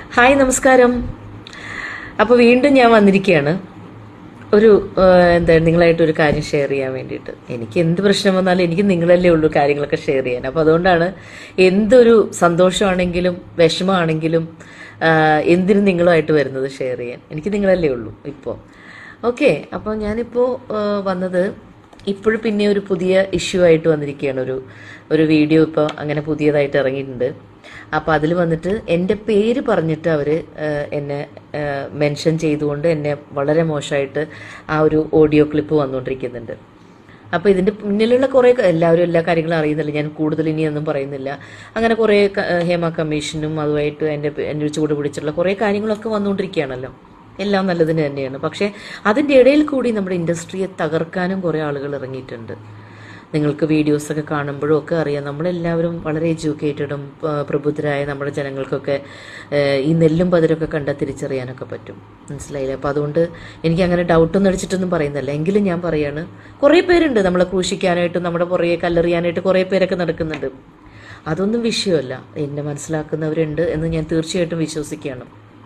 hi നമസ്കാരം അപ്പോൾ വീണ്ടും ഞാൻ വന്നിരിക്കുകയാണ് ഒരു ആ, എന്താ നിങ്ങളായിട്ട് ഒരു കാര്യം ഷെയർ ചെയ്യാൻ വേണ്ടിയിട്ട് എനിക്ക് എന്ത് പ്രശ്നം വന്നാലും എനിക്ക് നിങ്ങളല്ലേ ഉള്ളൂ കാര്യങ്ങളൊക്കെ ഷെയർ ചെയ്യാൻ അപ്പോൾ അതുകൊണ്ടാണ് എന്തൊരു സന്തോഷമാണെങ്കിലും വിഷമമാണെങ്കിലും ആ, എന്തിനും നിങ്ങളുമായിട്ട് വരുന്നത് ഷെയർ ചെയ്യാൻ എനിക്ക് നിങ്ങളല്ലേ ഉള്ളൂ ഇപ്പോൾ ഓക്കെ അപ്പോൾ ഞാനിപ്പോൾ ആ, വന്നത് ഇപ്പോഴും പിന്നെ ഒരു പുതിയ ഇഷ്യൂ ആയിട്ട് വന്നിരിക്കുകയാണ് ഒരു ഒരു വീഡിയോ ഇപ്പോൾ അങ്ങനെ പുതിയതായിട്ട് ഇറങ്ങിയിട്ടുണ്ട് അപ്പോൾ അതിൽ വന്നിട്ട് എൻ്റെ പേര് പറഞ്ഞിട്ട് അവർ എന്നെ മെൻഷൻ ചെയ്തുകൊണ്ട് എന്നെ വളരെ മോശമായിട്ട് ആ ഒരു ഓഡിയോ ക്ലിപ്പ് വന്നുകൊണ്ടിരിക്കുന്നുണ്ട് അപ്പോൾ ഇതിൻ്റെ പിന്നിലുള്ള കുറേ ക- എല്ലാവരും എല്ലാ കാര്യങ്ങളും അറിയുന്നില്ല ഞാൻ കൂടുതൽ ഇനിയൊന്നും പറയുന്നില്ല അങ്ങനെ കുറേ ക- ഹേമ കമ്മീഷനും അതുമായിട്ട് എൻ്റെ പേ- എൻ്റെ ചൂട് പിടിച്ചിട്ടുള്ള കുറേ കാര്യങ്ങളൊക്കെ വന്നുകൊണ്ടിരിക്കുകയാണല്ലോ എല്ലാം നല്ലതിന് തന്നെയാണ് പക്ഷേ അതിൻ്റെ ഇടയിൽ കൂടി നമ്മുടെ ഇൻഡസ്ട്രിയെ തകർക്കാനും കുറേ ആളുകൾ ഇറങ്ങിയിട്ടുണ്ട് നിങ്ങൾക്ക് വീഡിയോസൊക്കെ കാണുമ്പോഴും ഒക്കെ അറിയാം നമ്മളെല്ലാവരും വളരെ എഡ്യൂക്കേറ്റഡും പ്രബുദ്ധരായ നമ്മുടെ ജനങ്ങൾക്കൊക്കെ ഏഹ്, ഈ നെല്ലും പതിരൊക്കെ കണ്ടാൽ തിരിച്ചറിയാനൊക്കെ പറ്റും മനസ്സിലായില്ലേ അപ്പോൾ അതുകൊണ്ട് എനിക്ക് അങ്ങനെ ഡൗട്ടൊന്നും അടിച്ചിട്ടൊന്നും പറയുന്നില്ല എങ്കിലും ഞാൻ പറയാണ് കുറേ പേരുണ്ട് നമ്മളെ ക്രൂശിക്കാനായിട്ടും നമ്മുടെ പുറകെ കല്ലെറിയാനായിട്ട് കുറേ പേരൊക്കെ നടക്കുന്നുണ്ട് അതൊന്നും വിഷയമല്ല എന്നെ മനസ്സിലാക്കുന്നവരുണ്ട് എന്ന് ഞാൻ തീർച്ചയായിട്ടും വിശ്വസിക്കുകയാണ്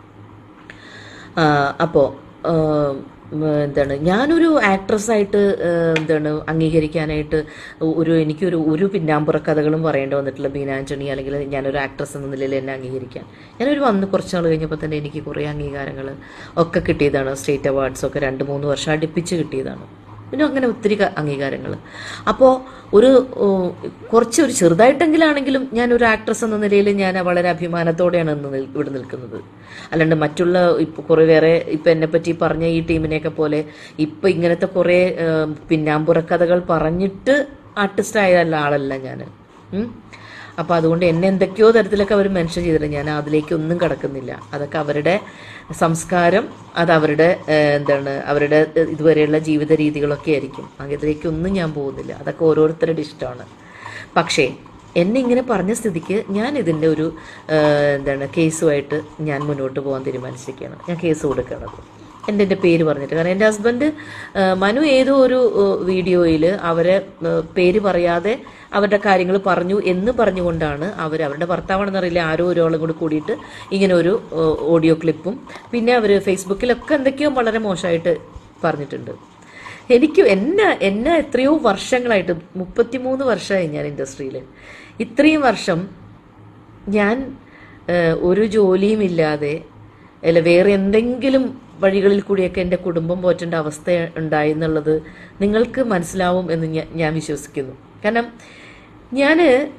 അപ്പോൾ എന്താണ് ഞാനൊരു ആക്ട്രസ്സായിട്ട് എന്താണ് അംഗീകരിക്കാനായിട്ട് ഒരു എനിക്കൊരു ഒരു പിന്നാമ്പുറ കഥകളും പറയേണ്ടി വന്നിട്ടില്ല ബീനാഞ്ചണി അല്ലെങ്കിൽ ഞാനൊരു ആക്ട്രസ് എന്ന നിലയിൽ എന്നെ അംഗീകരിക്കാൻ ഞാനൊരു വന്ന് കുറച്ച് നാൾ കഴിഞ്ഞപ്പോൾ തന്നെ എനിക്ക് കുറേ അംഗീകാരങ്ങൾ ഒക്കെ കിട്ടിയതാണ് സ്റ്റേറ്റ് അവാർഡ്സ് ഒക്കെ രണ്ട് മൂന്ന് വർഷം അടുപ്പിച്ച് കിട്ടിയതാണ് പിന്നെ അങ്ങനെ ഒത്തിരി ക- അംഗീകാരങ്ങൾ അപ്പോൾ ഒരു ഓ, കുറച്ച് ഒരു ചെറുതായിട്ടെങ്കിലാണെങ്കിലും ഞാൻ ഒരു ആക്ട്രസ് എന്ന നിലയിൽ ഞാൻ വളരെ അഭിമാനത്തോടെയാണ് ഇന്ന് നിൽ- ഇവിടെ നിൽക്കുന്നത് അല്ലാണ്ട് മറ്റുള്ള ഇപ്പോൾ കുറേ വേറെ ഇപ്പം എന്നെ പറ്റി പറഞ്ഞ ഈ ടീമിനെയൊക്കെ പോലെ ഇപ്പം ഇങ്ങനത്തെ കുറേ ഏം, പിന്നാമ്പുറ കഥകൾ പറഞ്ഞിട്ട് ആർട്ടിസ്റ്റ് ആയതല്ല ആളല്ല ഞാൻ അപ്പോൾ അതുകൊണ്ട് എന്നെ എന്തൊക്കെയോ തരത്തിലൊക്കെ അവർ മെൻഷൻ ചെയ്തിട്ടുണ്ട് ഞാൻ അതിലേക്കൊന്നും കടക്കുന്നില്ല അതൊക്കെ അവരുടെ സംസ്കാരം അത് അവരുടെ ഏഹ്, എന്താണ് അവരുടെ ഏഹ്, ഇതുവരെയുള്ള ജീവിത രീതികളൊക്കെ ആയിരിക്കും അതിലേക്കൊന്നും ഞാൻ പോകുന്നില്ല അതൊക്കെ ഓരോരുത്തരുടെ ഇഷ്ടമാണ് പക്ഷേ എന്നെ ഇങ്ങനെ പറഞ്ഞ സ്ഥിതിക്ക് ഞാൻ ഇതിൻ്റെ ഒരു ഏഹ്, എന്താണ് കേസുമായിട്ട് ഞാൻ മുന്നോട്ട് പോകാൻ തീരുമാനിച്ചിരിക്കുകയാണ് ഞാൻ കേസ് കൊടുക്കുന്നത് എൻ്റെ എൻ്റെ പേര് പറഞ്ഞിട്ട് കാരണം എൻ്റെ ഹസ്ബൻഡ് മനു ഏതോ ഒരു വീഡിയോയിൽ അവരെ ഏഹ്, പേര് പറയാതെ അവരുടെ കാര്യങ്ങൾ പറഞ്ഞു എന്ന് പറഞ്ഞുകൊണ്ടാണ് അവർ അവരുടെ ഭർത്താവാണെന്നറിയില്ല ആരോ ഒരാളും കൂടി കൂടിയിട്ട് ഇങ്ങനെ ഒരു ഏഹ്, ഓഡിയോ ക്ലിപ്പും പിന്നെ അവർ ഫേസ്ബുക്കിലൊക്കെ എന്തൊക്കെയോ വളരെ മോശമായിട്ട് പറഞ്ഞിട്ടുണ്ട് എനിക്ക് എന്നെ എന്നെ എത്രയോ വർഷങ്ങളായിട്ട് മുപ്പത്തിമൂന്ന് വർഷമായി ഞാൻ ഇൻഡസ്ട്രിയിൽ ഇത്രയും വർഷം ഞാൻ ഏഹ്, ഒരു ജോലിയും ഇല്ലാതെ അല്ല വേറെ എന്തെങ്കിലും വഴികളിൽ കൂടിയൊക്കെ എൻ്റെ കുടുംബം പോറ്റേണ്ട അവസ്ഥ ഉണ്ടായി എന്നുള്ളത് നിങ്ങൾക്ക് മനസ്സിലാവും എന്ന് ഞാൻ ഞാൻ വിശ്വസിക്കുന്നു കാരണം ഞാൻ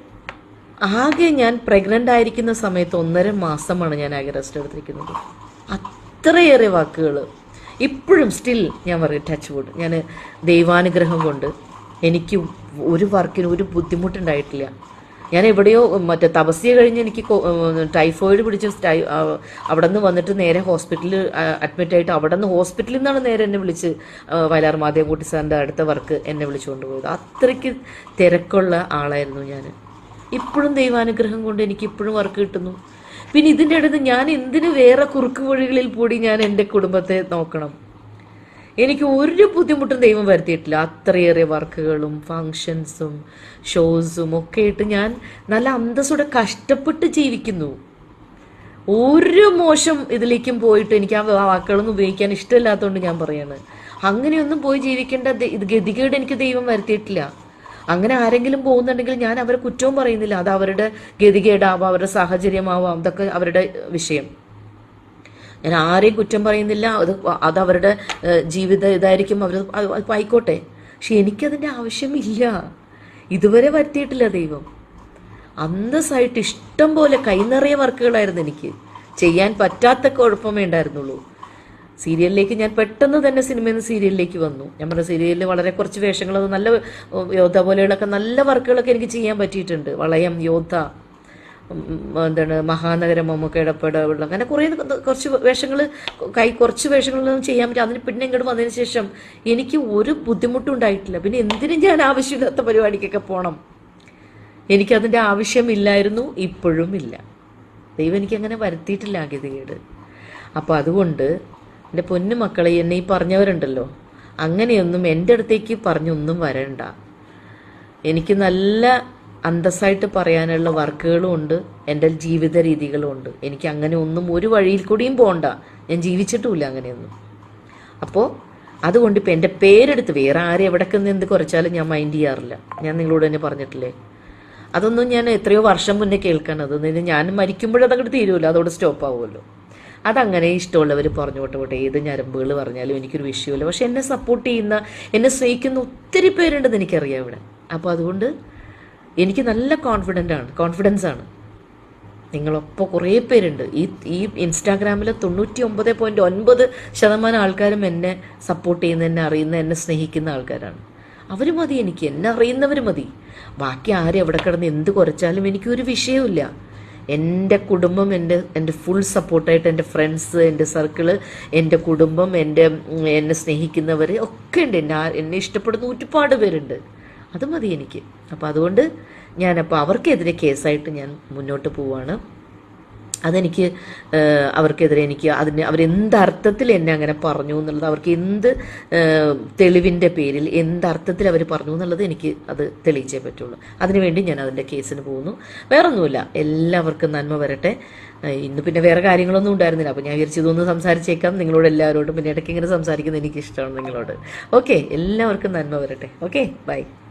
ആകെ ഞാൻ പ്രഗ്നൻ്റ് ആയിരിക്കുന്ന സമയത്ത് ഒന്നര മാസമാണ് ഞാൻ ആകെ റെസ്റ്റ് എടുത്തിരിക്കുന്നത് അത്രയേറെ വാക്കുകൾ ഇപ്പോഴും സ്റ്റിൽ ഞാൻ പറയും ടച്ച് വുഡ് ഞാൻ ദൈവാനുഗ്രഹം കൊണ്ട് എനിക്ക് ഒരു വർക്കിനും ഒരു ബുദ്ധിമുട്ടുണ്ടായിട്ടില്ല ഞാൻ എവിടെയോ മറ്റേ തപസ്യ കഴിഞ്ഞ് എനിക്ക് കൊ- ഏഹ് ടൈഫോയിഡ് പിടിച്ച് സ്റ്റൈ ആ, അവിടെ നിന്ന് വന്നിട്ട് നേരെ ഹോസ്പിറ്റലിൽ അഡ്മിറ്റ് ആയിട്ട് അവിടെ നിന്ന് ഹോസ്പിറ്റലിൽ നിന്നാണ് നേരെ എന്നെ വിളിച്ച് ആ, വയലാർ മാധവൻകുട്ടി സാറിൻ്റെ അടുത്ത വർക്ക് എന്നെ വിളിച്ചുകൊണ്ട് പോയത് അത്രയ്ക്ക് തിരക്കുള്ള ആളായിരുന്നു ഞാൻ ഇപ്പോഴും ദൈവാനുഗ്രഹം കൊണ്ട് എനിക്ക് ഇപ്പോഴും വർക്ക് കിട്ടുന്നു പിന്നെ ഇതിൻ്റെ അടുത്ത് ഞാൻ എന്തിനു വേറെ കുറുക്ക് വഴികളിൽ കൂടി ഞാൻ എൻ്റെ കുടുംബത്തെ നോക്കണം എനിക്ക് ഒരു ബുദ്ധിമുട്ടും ദൈവം വരുത്തിയിട്ടില്ല അത്രയേറെ വർക്കുകളും ഫങ്ഷൻസും ഷോസും ഒക്കെ ആയിട്ട് ഞാൻ നല്ല അന്തസ്സോടെ കഷ്ടപ്പെട്ട് ജീവിക്കുന്നു ഒരു മോശം ഇതിലേക്കും പോയിട്ട് എനിക്ക് ആ വാക്കുകളൊന്നും ഉപയോഗിക്കാൻ ഇഷ്ടമില്ലാത്തതുകൊണ്ട് ഞാൻ പറയാണ് അങ്ങനെയൊന്നും പോയി ജീവിക്കേണ്ട ദ- ഇത് ഗതികേട് എനിക്ക് ദൈവം വരുത്തിയിട്ടില്ല അങ്ങനെ ആരെങ്കിലും പോകുന്നുണ്ടെങ്കിൽ ഞാൻ അവരെ കുറ്റവും പറയുന്നില്ല അത് അവരുടെ ഗതികേടാവാം അവരുടെ സാഹചര്യമാവാം ഇതൊക്കെ അവരുടെ വിഷയം ഞാൻ ആരെയും കുറ്റം പറയുന്നില്ല അത് അത് അവരുടെ ഏഹ്, ജീവിത ഇതായിരിക്കും അവർ അത് അത് ആയിക്കോട്ടെ പക്ഷെ എനിക്കതിൻ്റെ ആവശ്യമില്ല ഇതുവരെ വരുത്തിയിട്ടില്ല ദൈവം അന്തസ്സായിട്ട് ഇഷ്ടം പോലെ കൈനിറയ വർക്കുകളായിരുന്നു എനിക്ക് ചെയ്യാൻ പറ്റാത്ത കുഴപ്പമേ ഉണ്ടായിരുന്നുള്ളൂ സീരിയലിലേക്ക് ഞാൻ പെട്ടെന്ന് തന്നെ സിനിമയിൽ നിന്ന് സീരിയലിലേക്ക് വന്നു ഞാൻ പറഞ്ഞ സീരിയലിൽ വളരെ കുറച്ച് വേഷങ്ങൾ അത് നല്ല ഏഹ്, യോദ്ധ പോലെയുള്ളൊക്കെ നല്ല വർക്കുകളൊക്കെ എനിക്ക് ചെയ്യാൻ പറ്റിയിട്ടുണ്ട് വളയം യോദ്ധ ഉം, എന്താണ് മഹാനഗരം മമ്മൂക്കയുടെ പടവുള്ള അങ്ങനെ കുറേ കുറച്ച് വേഷങ്ങൾ കൈ കുറച്ച് വേഷങ്ങളൊന്നും ചെയ്യാൻ പറ്റും അതിന് പിന്നെ ഇങ്ങോട്ട് വന്നതിന് ശേഷം എനിക്ക് ഒരു ബുദ്ധിമുട്ടും ഉണ്ടായിട്ടില്ല പിന്നെ എന്തിനും ഞാൻ ആവശ്യമില്ലാത്ത പരിപാടിക്കൊക്കെ പോകണം എനിക്കതിൻ്റെ ആവശ്യമില്ലായിരുന്നു ഇപ്പോഴും ഇല്ല ദൈവം എനിക്കങ്ങനെ വരുത്തിയിട്ടില്ല ആ ഗതികേട് അപ്പോൾ അതുകൊണ്ട് എൻ്റെ പൊന്നു മക്കളെ എന്നെ ഈ പറഞ്ഞവരുണ്ടല്ലോ അങ്ങനെയൊന്നും എൻ്റെ അടുത്തേക്ക് പറഞ്ഞൊന്നും വരണ്ട എനിക്ക് നല്ല അന്തസ്സായിട്ട് പറയാനുള്ള വർക്കുകളും ഉണ്ട് എൻ്റെ ജീവിത രീതികളും ഉണ്ട് എനിക്ക് അങ്ങനെ ഒന്നും ഒരു വഴിയിൽ കൂടിയും പോകണ്ട ഞാൻ ജീവിച്ചിട്ടുമില്ല അങ്ങനെയൊന്നും അപ്പോൾ അതുകൊണ്ട് ഇപ്പം എൻ്റെ പേരെടുത്ത് വേറെ ആരും എവിടേക്ക് നിന്ന് എന്ത് കുറച്ചാലും ഞാൻ മൈൻഡ് ചെയ്യാറില്ല ഞാൻ നിങ്ങളോട് തന്നെ പറഞ്ഞിട്ടില്ലേ അതൊന്നും ഞാൻ എത്രയോ വർഷം മുന്നേ കേൾക്കണത് എന്ന് ഞാൻ മരിക്കുമ്പോഴതങ്ങോട്ട് തീരുമല്ലോ അതോടെ സ്റ്റോപ്പ് ആവുമല്ലോ അതങ്ങനെ ഇഷ്ടമുള്ളവർ പറഞ്ഞോട്ടെ പോട്ടെ ഏത് ഞരമ്പുകൾ പറഞ്ഞാലും എനിക്കൊരു വിഷയമില്ല പക്ഷെ എന്നെ സപ്പോർട്ട് ചെയ്യുന്ന എന്നെ സ്നേഹിക്കുന്ന ഒത്തിരി പേരുണ്ടെന്ന് എനിക്കറിയാം ഇവിടെ അപ്പോൾ അതുകൊണ്ട് എനിക്ക് നല്ല കോൺഫിഡൻ്റ് ആണ് കോൺഫിഡൻസ് ആണ് നിങ്ങളൊപ്പം കുറേ പേരുണ്ട് ഈ ഈ ഇൻസ്റ്റാഗ്രാമിൽ തൊണ്ണൂറ്റി ഒമ്പത് പോയിൻറ്റ് ഒൻപത് ശതമാനം ആൾക്കാരും എന്നെ സപ്പോർട്ട് ചെയ്യുന്ന എന്നെ അറിയുന്ന എന്നെ സ്നേഹിക്കുന്ന ആൾക്കാരാണ് അവർ മതി എനിക്ക് എന്നെ അറിയുന്നവർ മതി ബാക്കി ആരും എവിടെ കിടന്ന് എന്ത് കുറച്ചാലും എനിക്കൊരു വിഷയമില്ല എൻ്റെ കുടുംബം എൻ്റെ എൻ്റെ ഫുൾ സപ്പോർട്ടായിട്ട് എൻ്റെ ഫ്രണ്ട്സ് എൻ്റെ സർക്കിള് എൻ്റെ കുടുംബം എൻ്റെ ഉം, എന്നെ സ്നേഹിക്കുന്നവർ ഒക്കെ ഉണ്ട് എന്നെ ആ- എന്നെ ഇഷ്ടപ്പെടുന്ന ഒരുപാട് പേരുണ്ട് അത് മതി എനിക്ക് അപ്പോൾ അതുകൊണ്ട് ഞാനപ്പോൾ അവർക്കെതിരെ കേസായിട്ട് ഞാൻ മുന്നോട്ട് പോവാണ് അതെനിക്ക് ഏഹ്, അവർക്കെതിരെ എനിക്ക് അതിന് അവരെന്ത് അർത്ഥത്തിൽ എന്നെ അങ്ങനെ പറഞ്ഞു എന്നുള്ളത് അവർക്ക് എന്ത് ഏഹ്, തെളിവിൻ്റെ പേരിൽ എന്ത് അർത്ഥത്തിൽ അവർ പറഞ്ഞു എന്നുള്ളത് എനിക്ക് അത് തെളിയിച്ചേ പറ്റുള്ളൂ അതിനുവേണ്ടി ഞാൻ അതിൻ്റെ കേസിന് പോകുന്നു വേറൊന്നുമില്ല എല്ലാവർക്കും നന്മ വരട്ടെ ഏഹ്, ഇന്ന് പിന്നെ വേറെ കാര്യങ്ങളൊന്നും ഉണ്ടായിരുന്നില്ല അപ്പോൾ ഞാൻ വിചാരിച്ചു ഇതൊന്ന് സംസാരിച്ചേക്കാം നിങ്ങളോട് എല്ലാവരോടും പിന്നെ ഇടയ്ക്ക് ഇങ്ങനെ സംസാരിക്കുന്നത് എനിക്ക് ഇഷ്ടമാണ് നിങ്ങളോട് ഓക്കെ എല്ലാവർക്കും നന്മ വരട്ടെ ഓക്കെ ബൈ